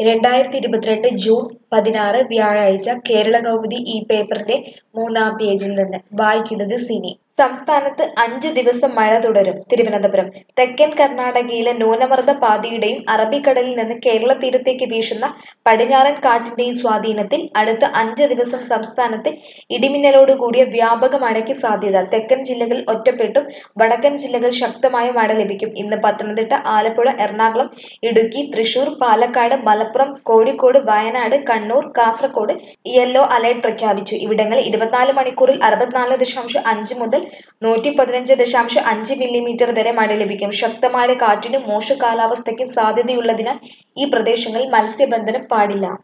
രണ്ടായിരത്തി ഇരുപത്തിരണ്ട് ജൂൺ പതിനാറ് വ്യാഴാഴ്ച കേരള കൗമുദി ഈ പേപ്പറിന്റെ മൂന്നാം പേജിൽ നിന്ന് വായിക്കുന്നത് സിനി സംസ്ഥാനത്ത് അഞ്ച് ദിവസം മഴ തുടരും തിരുവനന്തപുരം തെക്കൻ കർണാടകയിലെ ന്യൂനമർദ്ദ പാതയുടെയും അറബിക്കടലിൽ നിന്ന് കേരള തീരത്തേക്ക് വീശുന്ന പടിഞ്ഞാറൻ കാറ്റിന്റെയും സ്വാധീനത്തിൽ അടുത്ത അഞ്ച് ദിവസം സംസ്ഥാനത്ത് ഇടിമിന്നലോട് കൂടിയ വ്യാപക മഴയ്ക്ക് സാധ്യത തെക്കൻ ജില്ലകളിൽ ഒറ്റപ്പെട്ടും വടക്കൻ ജില്ലകളിൽ ശക്തമായ മഴ ലഭിക്കും ഇന്ന് പത്തനംതിട്ട ആലപ്പുഴ എറണാകുളം ഇടുക്കി തൃശൂർ പാലക്കാട് മലപ്പുറം കോഴിക്കോട് വയനാട് കണ്ണൂർ കാസർഗോഡ് യെല്ലോ അലർട്ട് പ്രഖ്യാപിച്ചു ഇവിടങ്ങളിൽ ഇരുപത്തിനാല് മണിക്കൂറിൽ അറുപത്തിനാല് ദശാംശം അഞ്ച് മുതൽ നൂറ്റി പതിനഞ്ച് ദശാംശം അഞ്ച് മില്ലിമീറ്റർ വരെ മഴ ലഭിക്കും ശക്തമായ കാറ്റിനും മോശ കാലാവസ്ഥയ്ക്കും സാധ്യതയുള്ളതിനാൽ ഈ പ്രദേശങ്ങളിൽ മത്സ്യബന്ധനം പാടില്ല